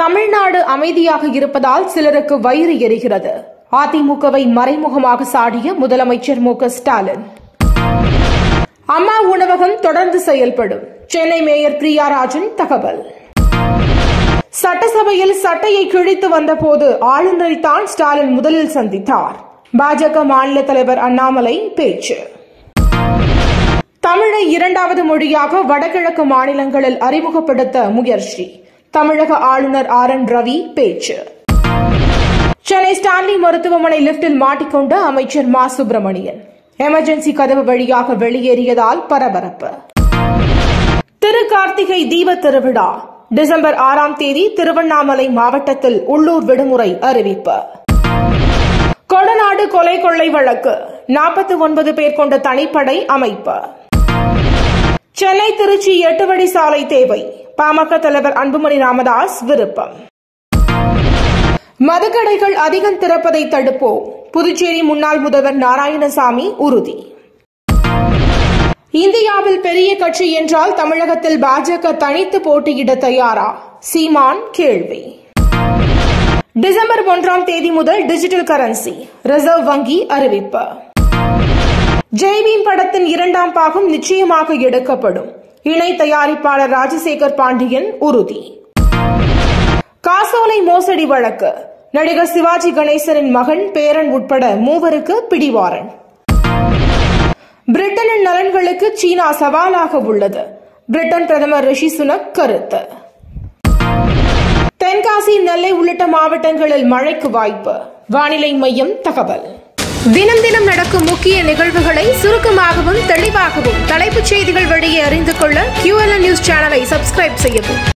தமிழ்நாடு அமைதியாக இருப்பதால் சிலருக்கு வயிறு எரிகிறது அதிமுகவை மறைமுகமாக சாடிய முதலமைச்சர் மு க ஸ்டாலின் அம்மா உணவகம் தொடர்ந்து செயல்படும் சென்னை மேயர் பிரியா ராஜன் தகவல் சட்டசபையில் சட்டையை கிழித்து வந்தபோது ஆளுநரை தான் ஸ்டாலின் முதலில் சந்தித்தார் பாஜக மாநில தலைவர் அண்ணாமலை பேச்சு தமிழை இரண்டாவது மொழியாக வடகிழக்கு மாநிலங்களில் அறிமுகப்படுத்த முயற்சி தமிழக ஆளுநர் ஆர் என் ரவி பேச்சு சென்னை ஸ்டான்லி மருத்துவமனை லிப்டில் மாட்டிக்கொண்ட அமைச்சர் மா சுப்பிரமணியன் எமர்ஜென்சி கதவு வழியாக வெளியேறியதால் பரபரப்பு திரு கார்த்திகை தீப திருவிழா டிசம்பர் ஆறாம் தேதி திருவண்ணாமலை மாவட்டத்தில் உள்ளூர் விடுமுறை அறிவிப்பு கொடநாடு கொலை கொள்ளை வழக்கு நாற்பத்தி ஒன்பது பேர் கொண்ட தனிப்படை அமைப்பு சென்னை திருச்சி எட்டு வழி சாலை தேவை பாமக தலைவர் அன்புமணி ராமதாஸ் விருப்பம் மதுக்கடைகள் அதிகம் திறப்பதை தடுப்போம் புதுச்சேரி முன்னாள் முதல்வர் நாராயணசாமி உறுதி இந்தியாவில் பெரிய கட்சி என்றால் தமிழகத்தில் பாஜக தனித்து போட்டியிட தயாரா சீமான் கேள்வி டிசம்பர் ஒன்றாம் தேதி முதல் டிஜிட்டல் கரன்சி ரிசர்வ் வங்கி அறிவிப்பு ஜெய்பீம் படத்தின் இரண்டாம் பாகம் நிச்சயமாக எடுக்கப்படும் இணை தயாரிப்பாளர் ராஜசேகர் பாண்டியன் உறுதி காசோலை மோசடி வழக்கு நடிகர் சிவாஜி கணேசனின் மகன் பேரன் உட்பட மூவருக்கு பிடிவாரன் பிரிட்டனின் நலன்களுக்கு சீனா சவாலாக உள்ளது பிரிட்டன் பிரதமர் ரிஷி சுனக் கருத்து தென்காசி நெல்லை உள்ளிட்ட மாவட்டங்களில் மழைக்கு வாய்ப்பு வானிலை மையம் தகவல் தினம் தினம் நடக்கும் முக்கிய நிகழ்வுகளை சுருக்கமாகவும் தெளிவாகவும் தலைப்புச் செய்திகள் வழியே அறிந்து கொள்ள QLN நியூஸ் சேனலை சப்ஸ்கிரைப் செய்யவும்